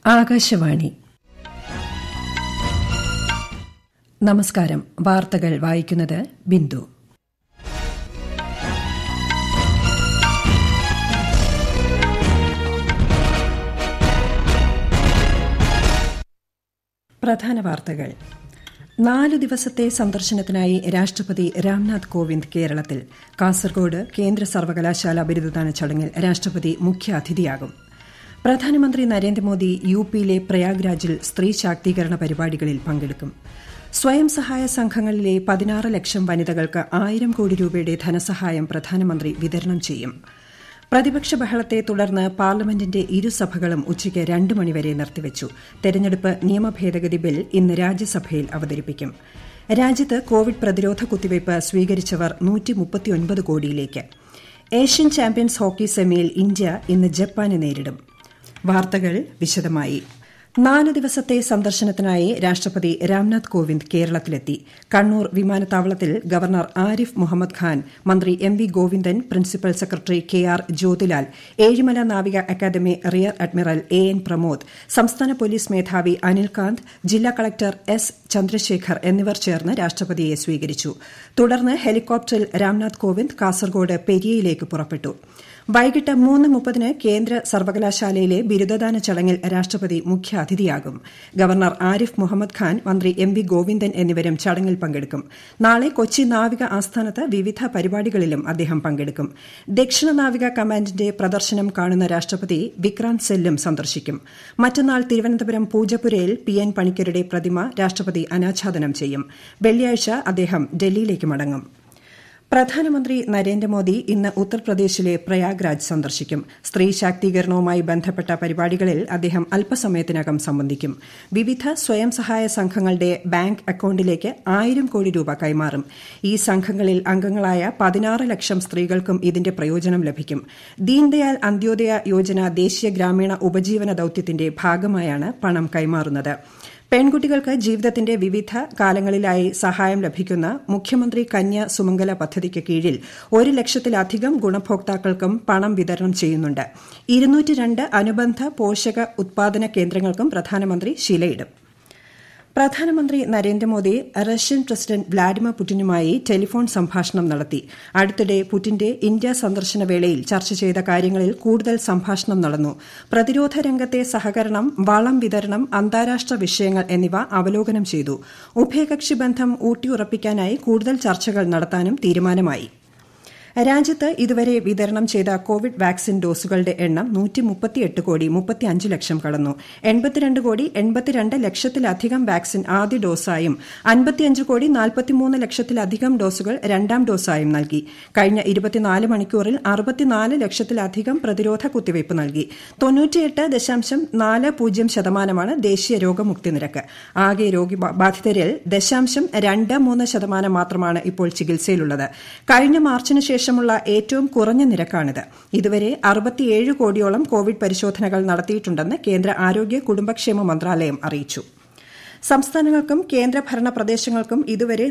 ആകാശവാണി നമസ്കാരം വാർത്തകൾ വായിക്കുന്നത് ബിന്ദു പ്രധാന വാർത്തകൾ നാലു ദിവസത്തെ സന്ദർശനത്തിനായി രാഷ്ട്രപതി രാംനാഥ് കോവിന്ദ് കേരളത്തിൽ കാസർഗോഡ് കേന്ദ്ര സർവകലാശാല ബിരുദദാന ചടങ്ങിൽ രാഷ്ട്രപതി മുഖ്യാതിഥിയാകും പ്രധാനമന്ത്രി നരേന്ദ്രമോദി യു പിയിലെ പ്രയാഗ്രാജിൽ സ്ത്രീ ശാക്തീകരണ പരിപാടികളിൽ പങ്കെടുക്കും സ്വയം സഹായ സംഘങ്ങളിലെ പതിനാറ് ലക്ഷം വനിതകൾക്ക് ആയിരം കോടി രൂപയുടെ ധനസഹായം പ്രധാനമന്ത്രി വിതരണം ചെയ്യും പ്രതിപക്ഷ ബഹളത്തെ തുടർന്ന് പാർലമെന്റിന്റെ ഇരുസഭകളും ഉച്ചയ്ക്ക് രണ്ട് മണിവരെ നിർത്തിവച്ചു തെരഞ്ഞെടുപ്പ് നിയമ ഭേദഗതി ബിൽ ഇന്ന് രാജ്യസഭയിൽ അവതരിപ്പിക്കും രാജ്യത്ത് കോവിഡ് പ്രതിരോധ കുത്തിവയ്പ് സ്വീകരിച്ചവർ കോടിയിലേക്ക് ഏഷ്യൻ ചാമ്പ്യൻസ് ഹോക്കി സെമിയിൽ ഇന്ത്യ ഇന്ന് ജപ്പാനെ നേരിടും വാർത്തകൾ വിശദമായി നാല് ദിവസത്തെ സന്ദർശനത്തിനായി രാഷ്ട്രപതി രാംനാഥ് കോവിന്ദ് കേരളത്തിലെത്തി കണ്ണൂർ വിമാനത്താവളത്തിൽ ഗവർണർ ആരിഫ് മുഹമ്മദ് ഖാൻ മന്ത്രി M V Govindan principal secretary K R Jyothilal Ezhimala നാവിക academy rear admiral A N Pramod സംസ്ഥാന പോലീസ് മേധാവി അനിൽകാന്ത് ജില്ലാ കളക്ടർ എസ് ചന്ദ്രശേഖർ എന്നിവർ ചേർന്ന് രാഷ്ട്രപതിയെ സ്വീകരിച്ചു തുടർന്ന് ഹെലികോപ്റ്ററിൽ രാംനാഥ് കോവിന്ദ് കാസർഗോഡ് പെരിയയിലേക്ക് പുറപ്പെട്ടു വൈകിട്ട് മൂന്ന് മുപ്പതിന് കേന്ദ്ര സർവകലാശാലയിലെ ബിരുദദാന ചടങ്ങിൽ രാഷ്ട്രപതി മുഖ്യാതിഥിയാകും ഗവർണർ ആരിഫ് മുഹമ്മദ് ഖാൻ മന്ത്രി എം വി ഗോവിന്ദൻ എന്നിവരും ചടങ്ങിൽ പങ്കെടുക്കും നാളെ കൊച്ചി നാവിക ആസ്ഥാനത്ത് വിവിധ പരിപാടികളിലും അദ്ദേഹം പങ്കെടുക്കും ദക്ഷിണ നാവിക കമാൻഡിന്റെ പ്രദർശനം കാണുന്ന രാഷ്ട്രപതി വിക്രാന്ത് സെല്ലും സന്ദർശിക്കും മറ്റന്നാൾ തിരുവനന്തപുരം പൂജപ്പുരയിൽ പി എൻ പണിക്കരുടെ പ്രതിമ രാഷ്ട്രപതി അനാച്ഛാദനം ചെയ്യും വെള്ളിയാഴ്ച അദ്ദേഹം ഡൽഹിയിലേക്ക് മടങ്ങും പ്രധാനമന്ത്രി നരേന്ദ്രമോദി ഇന്ന് ഉത്തർപ്രദേശിലെ പ്രയാഗ്രാജ് സന്ദർശിക്കും സ്ത്രീ ശാക്തീകരണവുമായി ബന്ധപ്പെട്ട പരിപാടികളിൽ അദ്ദേഹം അല്പസമയത്തിനകം സംബന്ധിക്കും വിവിധ സ്വയം സഹായ സംഘങ്ങളുടെ ബാങ്ക് അക്കൌണ്ടിലേക്ക് ആയിരം കോടി രൂപ കൈമാറും ഈ സംഘങ്ങളിൽ അംഗങ്ങളായ പതിനാറ് ലക്ഷം സ്ത്രീകൾക്കും ഇതിന്റെ പ്രയോജനം ലഭിക്കും ദീൻദയാൽ അന്ത്യോദയ യോജന ദേശീയ ഗ്രാമീണ ഉപജീവന ദൌത്യത്തിന്റെ ഭാഗമായാണ് പണം കൈമാറുന്നത് പെൺകുട്ടികൾക്ക് ജീവിതത്തിന്റെ വിവിധ കാലങ്ങളിലായി സഹായം ലഭിക്കുന്ന മുഖ്യമന്ത്രി കന്യ സുമംഗല പദ്ധതിക്ക് കീഴിൽ ഒരു ലക്ഷത്തിലധികം ഗുണഭോക്താക്കൾക്കും പണം വിതരണം ചെയ്യുന്നുണ്ട് ഇരുന്നൂറ്റി അനുബന്ധ പോഷക ഉത്പാദന കേന്ദ്രങ്ങൾക്കും പ്രധാനമന്ത്രി ശിലയിടും പ്രധാനമന്ത്രി നരേന്ദ്രമോദി റഷ്യൻ പ്രസിഡന്റ് വ്ളാഡിമിർ പുടിനുമായി ടെലിഫോൺ സംഭാഷണം നടത്തി അടുത്തിടെ പുടിന്റെ ഇന്ത്യ സന്ദർശന വേളയിൽ ചർച്ച ചെയ്ത കാര്യങ്ങളിൽ കൂടുതൽ സംഭാഷണം നടന്നു പ്രതിരോധ രംഗത്തെ സഹകരണം വളം വിതരണം അന്താരാഷ്ട്ര വിഷയങ്ങൾ എന്നിവ അവലോകനം ചെയ്തു ഉഭയകക്ഷി ബന്ധം ഊട്ടിയുറപ്പിക്കാനായി കൂടുതൽ ചർച്ചകൾ നടത്താനും തീരുമാനമായി രാജ്യത്ത് ഇതുവരെ വിതരണം ചെയ്ത കോവിഡ് വാക്സിൻ ഡോസുകളുടെ എണ്ണം കോടി മുപ്പത്തിയഞ്ച് ലക്ഷം കടന്നു എൺപത്തിരണ്ട് കോടി എൺപത്തിരണ്ട് ലക്ഷത്തിലധികം വാക്സിൻ ആദ്യ ഡോസായും അൻപത്തിയഞ്ച് കോടി നാൽപ്പത്തിമൂന്ന് ലക്ഷത്തിലധികം ഡോസുകൾ രണ്ടാം ഡോസായും നൽകി കഴിഞ്ഞ ഇരുപത്തിനാല് മണിക്കൂറിൽ അറുപത്തിനാല് ലക്ഷത്തിലധികം പ്രതിരോധ കുത്തിവയ്പ് നൽകി തൊണ്ണൂറ്റിയെട്ട് ദശാംശം നാല് പൂജ്യം ശതമാനമാണ് ദേശീയ രോഗമുക്തി നിരക്ക് ആകെ രോഗബാധിതരിൽ ദശാംശം രണ്ട് മൂന്ന് ശതമാനം മാത്രമാണ് ഇപ്പോൾ ചികിത്സയിലുള്ളത് കഴിഞ്ഞ മാർച്ചിന് ശേഷം ശേഷമുള്ള ഏറ്റവും കുറഞ്ഞ നിരക്കാണിത് ഇതുവരെ അറുപത്തിയേഴ് കോടിയോളം കോവിഡ് പരിശോധനകൾ നടത്തിയിട്ടുണ്ടെന്ന് കേന്ദ്ര ആരോഗ്യ കുടുംബക്ഷേമ മന്ത്രാലയം അറിയിച്ചു സംസ്ഥാനങ്ങൾക്കും കേന്ദ്രഭരണ പ്രദേശങ്ങൾക്കും ഇതുവരെ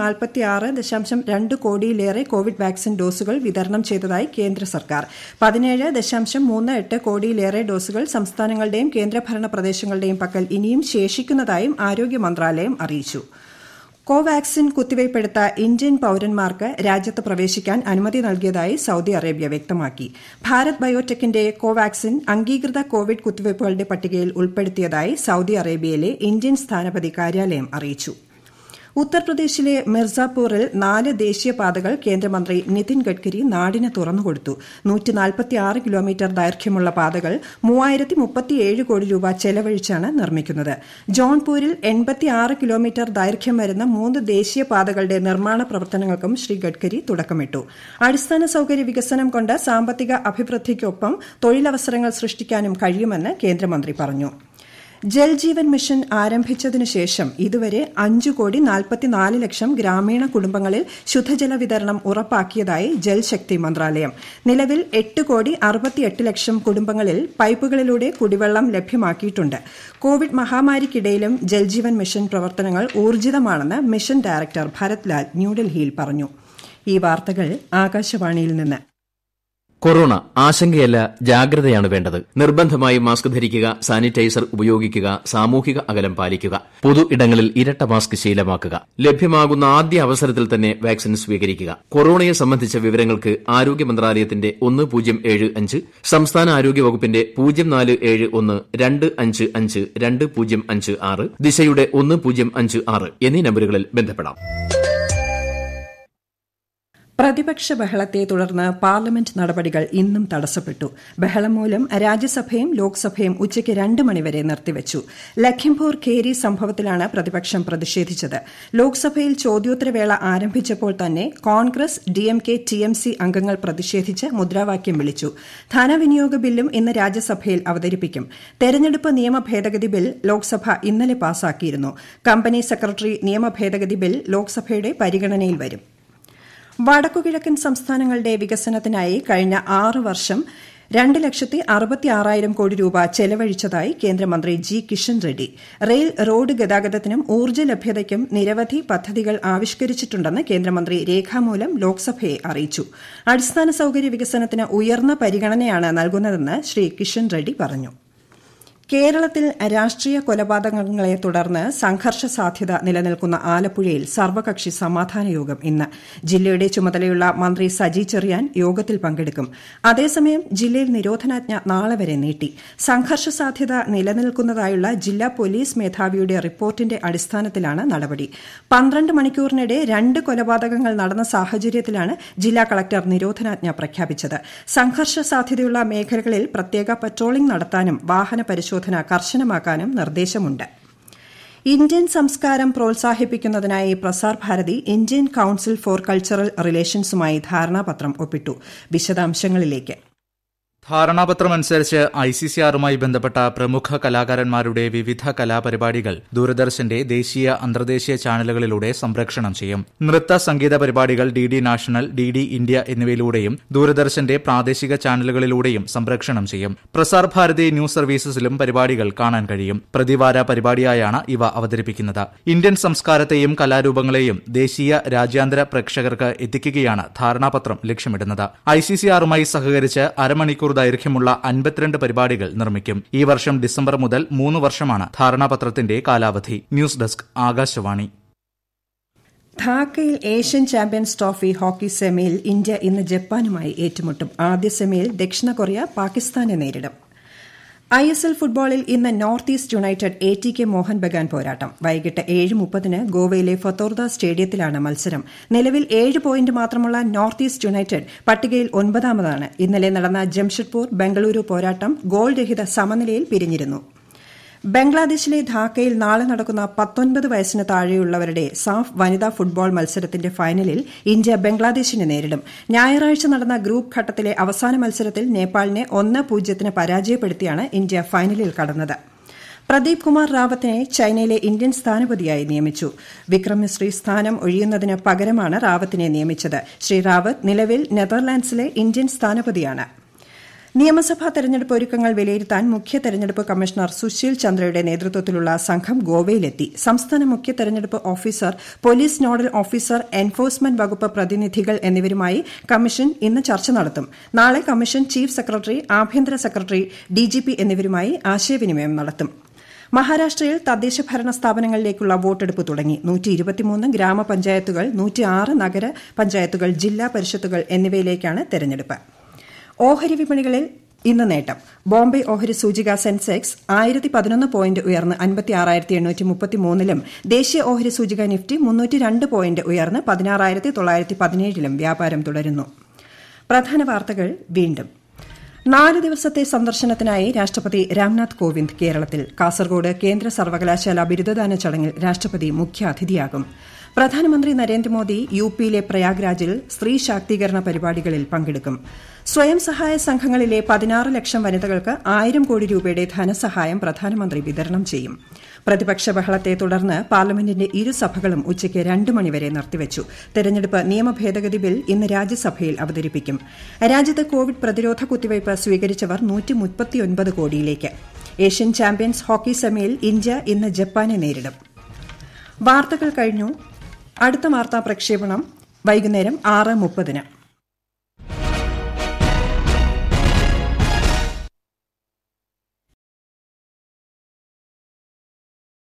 ദശാംശം രണ്ട് കോടിയിലേറെ കോവിഡ് വാക്സിൻ ഡോസുകൾ വിതരണം ചെയ്തതായി കേന്ദ്ര സർക്കാർ പതിനേഴ് ദശാംശം മൂന്ന് എട്ട് കോടിയിലേറെ ഡോസുകൾ സംസ്ഥാനങ്ങളുടെയും കേന്ദ്രഭരണ പ്രദേശങ്ങളുടെയും പക്കൽ ഇനിയും ശേഷിക്കുന്നതായും ആരോഗ്യ മന്ത്രാലയം അറിയിച്ചു കോവാക്സിൻ കുത്തിവയ്പ്പെടുത്ത ഇന്ത്യൻ പൌരന്മാർക്ക് രാജ്യത്ത് പ്രവേശിക്കാൻ അനുമതി നൽകിയതായി സൌദി അറേബ്യ വ്യക്തമാക്കി ഭാരത് ബയോടെക്കിന്റെ കോവാക്സിൻ അംഗീകൃത കോവിഡ് കുത്തിവയ്പ്പുകളുടെ പട്ടികയിൽ ഉൾപ്പെടുത്തിയതായി സൌദി അറേബ്യയിലെ ഇന്ത്യൻ സ്ഥാനപതി കാര്യാലയം അറിയിച്ചു ഉത്തർപ്രദേശിലെ മിർസാപൂറിൽ നാല് ദേശീയപാതകൾ കേന്ദ്രമന്ത്രി നിതിൻ ഗഡ്കരി നാടിന് തുറന്നുകൊടുത്തു കിലോമീറ്റർ ദൈർഘ്യമുള്ള പാതകൾ മൂവായിരത്തി മുപ്പത്തിയേഴ് കോടി രൂപ ചെലവഴിച്ചാണ് നിർമ്മിക്കുന്നത് ജോൺപൂരിൽ എൺപത്തിയാറ് കിലോമീറ്റർ ദൈർഘ്യം വരുന്ന മൂന്ന് ദേശീയപാതകളുടെ നിർമ്മാണ പ്രവർത്തനങ്ങൾക്കും ശ്രീ ഗഡ്കരി തുടക്കമിട്ടു അടിസ്ഥാന സൌകര്യ വികസനം കൊണ്ട് സാമ്പത്തിക അഭിവൃദ്ധിക്കൊപ്പം തൊഴിലവസരങ്ങൾ സൃഷ്ടിക്കാനും കഴിയുമെന്ന് കേന്ദ്രമന്ത്രി പറഞ്ഞു ജൽജീവൻ മിഷൻ ആരംഭിച്ചതിനു ശേഷം ഇതുവരെ അഞ്ചു കോടി നാൽപ്പത്തിനാല് ലക്ഷം ഗ്രാമീണ കുടുംബങ്ങളിൽ ശുദ്ധജല വിതരണം ഉറപ്പാക്കിയതായി ജൽശക്തി മന്ത്രാലയം നിലവിൽ എട്ട് കോടി അറുപത്തിയെട്ട് ലക്ഷം കുടുംബങ്ങളിൽ പൈപ്പുകളിലൂടെ കുടിവെള്ളം ലഭ്യമാക്കിയിട്ടുണ്ട് കോവിഡ് മഹാമാരിക്കിടയിലും ജൽജീവൻ മിഷൻ പ്രവർത്തനങ്ങൾ ഊർജിതമാണെന്ന് മിഷൻ ഡയറക്ടർ ഭരത് ലാൽ ന്യൂഡൽഹിയിൽ പറഞ്ഞു ഈ വാർത്തകൾ ആകാശവാണിയിൽ നിന്ന് കൊറോണ ആശങ്കയല്ല ജാഗ്രതയാണ് വേണ്ടത് നിർബന്ധമായും മാസ്ക് ധരിക്കുക സാനിറ്റൈസർ ഉപയോഗിക്കുക സാമൂഹിക അകലം പാലിക്കുക പൊതു ഇടങ്ങളിൽ ഇരട്ട മാസ്ക് ശീലമാക്കുക ലഭ്യമാകുന്ന ആദ്യ അവസരത്തിൽ തന്നെ വാക്സിൻ സ്വീകരിക്കുക കൊറോണയെ സംബന്ധിച്ച വിവരങ്ങൾക്ക് ആരോഗ്യ മന്ത്രാലയത്തിന്റെ ഒന്ന് പൂജ്യം ഏഴ് അഞ്ച് സംസ്ഥാന ആരോഗ്യ വകുപ്പിന്റെ പൂജ്യം നാല് ഏഴ് ഒന്ന് രണ്ട് അഞ്ച് അഞ്ച് രണ്ട് പൂജ്യം അഞ്ച് ആറ് ദിശയുടെ ഒന്ന് പൂജ്യം അഞ്ച് ആറ് എന്നീ നമ്പറുകളിൽ ബന്ധപ്പെടാം പ്രതിപക്ഷ ബഹളത്തെ തുടർന്ന് പാർലമെന്റ് നടപടികൾ ഇന്നും തടസ്സപ്പെട്ടു ബഹളം മൂലം രാജ്യസഭയും ലോക്സഭയും ഉച്ചയ്ക്ക് രണ്ട് മണിവരെ നിർത്തിവച്ചു ലഖിംപൂർ ഖേരി സംഭവത്തിലാണ് പ്രതിപക്ഷം പ്രതിഷേധിച്ചത് ലോക്സഭയിൽ ചോദ്യോത്തരവേള ആരംഭിച്ചപ്പോൾ തന്നെ കോൺഗ്രസ് ഡിഎംകെ ടിഎംസി അംഗങ്ങൾ പ്രതിഷേധിച്ച് മുദ്രാവാക്യം വിളിച്ചു ധനവിനിയോഗ ബില്ലും ഇന്ന് രാജ്യസഭയിൽ അവതരിപ്പിക്കും തെരഞ്ഞെടുപ്പ് നിയമ ഭേദഗതി ബിൽ ലോക്സഭ ഇന്നലെ പാസാക്കിയിരുന്നു കമ്പനി സെക്രട്ടറി നിയമ ഭേദഗതി ബിൽ ലോക്സഭയുടെ പരിഗണനയിൽ വരും വടക്കുകിഴക്കൻ സംസ്ഥാനങ്ങളുടെ വികസനത്തിനായി കഴിഞ്ഞ ആറ് വർഷം രണ്ട് ലക്ഷത്തി അറുപത്തി ആറായിരം കോടി രൂപ ചെലവഴിച്ചതായി കേന്ദ്രമന്ത്രി G Kishan Reddy rail road ഗതാഗതത്തിനും ഊർജ്ജ ലഭ്യതയ്ക്കും നിരവധി പദ്ധതികൾ ആവിഷ്കരിച്ചിട്ടുണ്ടെന്ന് കേന്ദ്രമന്ത്രി രേഖാമൂലം ലോക്സഭയെ അറിയിച്ചു അടിസ്ഥാന സൌകര്യ വികസനത്തിന് ഉയർന്ന പരിഗണനയാണ് നൽകുന്നതെന്ന് ശ്രീ കിഷൻ റെഡ്ഡി പറഞ്ഞു കേരളത്തിൽ രാഷ്ട്രീയ കൊലപാതകങ്ങളെ തുടർന്ന് സംഘർഷ സാധ്യത നിലനിൽക്കുന്ന ആലപ്പുഴയിൽ സർവകക്ഷി സമാധാന യോഗം ഇന്ന് ജില്ലയുടെ ചുമതലയുള്ള മന്ത്രി സജി ചെറിയാൻ യോഗത്തിൽ പങ്കെടുക്കും അതേസമയം ജില്ലയിൽ നിരോധനാജ്ഞ നാളെ വരെ നീട്ടി സംഘർഷ സാധ്യത നിലനിൽക്കുന്നതായുള്ള ജില്ലാ പോലീസ് മേധാവിയുടെ റിപ്പോർട്ടിന്റെ അടിസ്ഥാനത്തിലാണ് നടപടി പന്ത്രണ്ട് മണിക്കൂറിനിടെ രണ്ട് കൊലപാതകങ്ങൾ നടന്ന സാഹചര്യത്തിലാണ് ജില്ലാ കളക്ടർ നിരോധനാജ്ഞ പ്രഖ്യാപിച്ചത് സംഘർഷ സാധ്യതയുള്ള മേഖലകളിൽ പ്രത്യേക പട്രോളിംഗ് നടത്താനും വാഹന പരിശോധന കർശനമാക്കാനും നിർദ്ദേശമുണ്ട് ഇന്ത്യൻ സംസ്കാരം പ്രോത്സാഹിപ്പിക്കുന്നതിനായി Prasar Bharati Indian council for cultural റിലേഷൻസുമായി ധാരണാപത്രം ഒപ്പിട്ടു വിശദാംശങ്ങളിലേക്ക് ധാരണാപത്രമനുസരിച്ച് ഐ സി സി ആറുമായി ബന്ധപ്പെട്ട പ്രമുഖ കലാകാരന്മാരുടെ വിവിധ കലാപരിപാടികൾ ദൂരദർശന്റെ ദേശീയ അന്തർദേശീയ ചാനലുകളിലൂടെ സംപ്രേഷണം ചെയ്യും നൃത്ത സംഗീത പരിപാടികൾ D D national D D India എന്നിവയിലൂടെയും ദൂരദർശന്റെ പ്രാദേശിക ചാനലുകളിലൂടെയും സംപ്രേഷണം ചെയ്യും പ്രസാർ ഭാരതി ന്യൂസ് സർവീസസിലും പരിപാടികൾ കാണാൻ കഴിയും പ്രതിവാര പരിപാടിയായാണ് ഇവ അവതരിപ്പിക്കുന്നത് ഇന്ത്യൻ സംസ്കാരത്തെയും കലാരൂപങ്ങളെയും ദേശീയ രാജ്യാന്തര പ്രേക്ഷകർക്ക് എത്തിക്കുകയാണ് ധാരണാപത്രം ലക്ഷ്യമിടുന്നത് ഐ സി സി ആറുമായി സഹകരിച്ച് അരമണിക്കൂർ ദൈർഘ്യമുള്ള അൻപത്തിരണ്ട് പരിപാടികൾ നിർമ്മിക്കും ഈ വർഷം ഡിസംബർ മുതൽ മൂന്ന് വർഷമാണ് ധാരണാപത്രത്തിന്റെ കാലാവധി ന്യൂസ് ഡെസ്ക് ആകാശവാണി ധാക്കയിൽ ഏഷ്യൻ ചാമ്പ്യൻസ് ട്രോഫി ഹോക്കി സെമിയിൽ ഇന്ത്യ ഇന്ന് ജപ്പാനുമായി ഏറ്റുമുട്ടും ആദ്യ സെമിയിൽ ദക്ഷിണ കൊറിയ പാകിസ്ഥാനെ നേരിടും ഐ എസ് എൽ ഫുട്ബോളിൽ ഇന്ന് North East United A T K Mohun Bagan പോരാട്ടം വൈകിട്ട് ഏഴ് മുപ്പതിന് ഗോവയിലെ ഫത്തോർദ സ്റ്റേഡിയത്തിലാണ് മത്സരം നിലവിൽ ഏഴ് പോയിന്റ് മാത്രമുള്ള നോർത്ത് ഈസ്റ്റ് യുണൈറ്റഡ് പട്ടികയിൽ ഒൻപതാമതാണ് ഇന്നലെ നടന്ന ജംഷഡ്പൂർ ബംഗളൂരു പോരാട്ടം ഗോൾ രഹിത സമനിലയിൽ പിരിഞ്ഞിരുന്നു ബംഗ്ലാദേശിലെ ധാക്കയിൽ നാളെ നടക്കുന്ന പത്തൊൻപത് വയസ്സിന് താഴെയുള്ളവരുടെ സാഫ് വനിതാ ഫുട്ബോൾ മത്സരത്തിന്റെ ഫൈനലിൽ ഇന്ത്യ ബംഗ്ലാദേശിനെ നേരിടും ഞായറാഴ്ച നടന്ന ഗ്രൂപ്പ് ഘട്ടത്തിലെ അവസാന മത്സരത്തിൽ നേപ്പാളിനെ ഒന്ന് പൂജ്യത്തിന് പരാജയപ്പെടുത്തിയാണ് ഇന്ത്യ ഫൈനലിൽ കടന്നത് പ്രദീപ് കുമാർ റാവത്തിനെ ചൈനയിലെ ഇന്ത്യൻ സ്ഥാനപതിയായി നിയമിച്ചു വിക്രമശ്രീ സ്ഥാനം ഒഴിയുന്നതിന് പകരമാണ് റാവത്തിനെ നിയമിച്ചത് ശ്രീ റാവത്ത് നിലവിൽ നെതർലാൻഡ്സിലെ ഇന്ത്യൻ സ്ഥാനപതിയാണ് നിയമസഭാ തെരഞ്ഞെടുപ്പ് ഒരുക്കങ്ങൾ വിലയിരുത്താൻ മുഖ്യ തെരഞ്ഞെടുപ്പ് കമ്മീഷണർ സുശീൽ ചന്ദ്രയുടെ നേതൃത്വത്തിലുള്ള സംഘം ഗോവയിലെത്തി സംസ്ഥാന മുഖ്യ തെരഞ്ഞെടുപ്പ് officer police nodal officer enforcement വകുപ്പ് പ്രതിനിധികൾ എന്നിവരുമായി കമ്മീഷൻ ഇന്ന് ചർച്ച നടത്തും നാളെ കമ്മീഷൻ ചീഫ് സെക്രട്ടറി ആഭ്യന്തര സെക്രട്ടറി ഡിജിപി എന്നിവരുമായി ആശയവിനിമയം നടത്തും മഹാരാഷ്ട്രയിൽ തദ്ദേശ ഭരണ സ്ഥാപനങ്ങളിലേക്കുള്ള വോട്ടെടുപ്പ് തുടങ്ങി ഗ്രാമപഞ്ചായത്തുകൾ നഗര പഞ്ചായത്തുകൾ ജില്ലാ പരിഷത്തുകൾ എന്നിവയിലേക്കാണ് തെരഞ്ഞെടുപ്പ് ഓഹരി വിപണികളിൽ ഇന്ന് നേട്ടം ബോംബെ ഓഹരി സൂചിക സെൻസെക്സ് ആയിരത്തി പതിനൊന്ന് പോയിന്റ് ഉയർന്ന് അൻപത്തി ആറായിരത്തി എണ്ണൂറ്റി മുപ്പത്തി മൂന്നിലും ദേശീയ ഓഹരി സൂചിക നിഫ്റ്റി മുന്നൂറ്റി രണ്ട് പോയിന്റ് ഉയർന്ന് പതിനാറായിരത്തി തൊള്ളായിരത്തി പതിനേഴിലും വ്യാപാരം തുടരുന്നു പ്രധാന വാർത്തകൾ വീണ്ടും നാല് ദിവസത്തെ സന്ദർശനത്തിനായി രാഷ്ട്രപതി രാംനാഥ് കോവിന്ദ് കേരളത്തിൽ കാസർഗോഡ് കേന്ദ്ര സർവകലാശാല ബിരുദദാന ചടങ്ങിൽ രാഷ്ട്രപതി മുഖ്യാതിഥിയാകും പ്രധാനമന്ത്രി നരേന്ദ്രമോദി യു പിയിലെ പ്രയാഗ്രാജിൽ സ്ത്രീ ശാക്തീകരണ പരിപാടികളിൽ പങ്കെടുക്കും സ്വയം സഹായ സംഘങ്ങളിലെ പതിനാറ് ലക്ഷം വനിതകൾക്ക് ആയിരം കോടി രൂപയുടെ ധനസഹായം പ്രധാനമന്ത്രി വിതരണം ചെയ്യും പ്രതിപക്ഷ ബഹളത്തെ തുടർന്ന് പാർലമെന്റിന്റെ ഇരുസഭകളും ഉച്ചയ്ക്ക് രണ്ട് മണിവരെ നിർത്തിവച്ചു തെരഞ്ഞെടുപ്പ് നിയമ ഭേദഗതി ബിൽ ഇന്ന് രാജ്യസഭയിൽ അവതരിപ്പിക്കും രാജ്യത്ത് കോവിഡ് പ്രതിരോധ കുത്തിവയ്പ് സ്വീകരിച്ചവർ കോടിയിലേക്ക് ഏഷ്യൻ ചാമ്പ്യൻസ് ഹോക്കി സെമിയിൽ ഇന്ത്യ ഇന്ന് ജപ്പാനെ നേരിടും വാർത്തകൾ കഴിഞ്ഞു അടുത്ത വാർത്താ പ്രക്ഷേപണം വൈകുന്നേരം ആറ് മുപ്പതിന്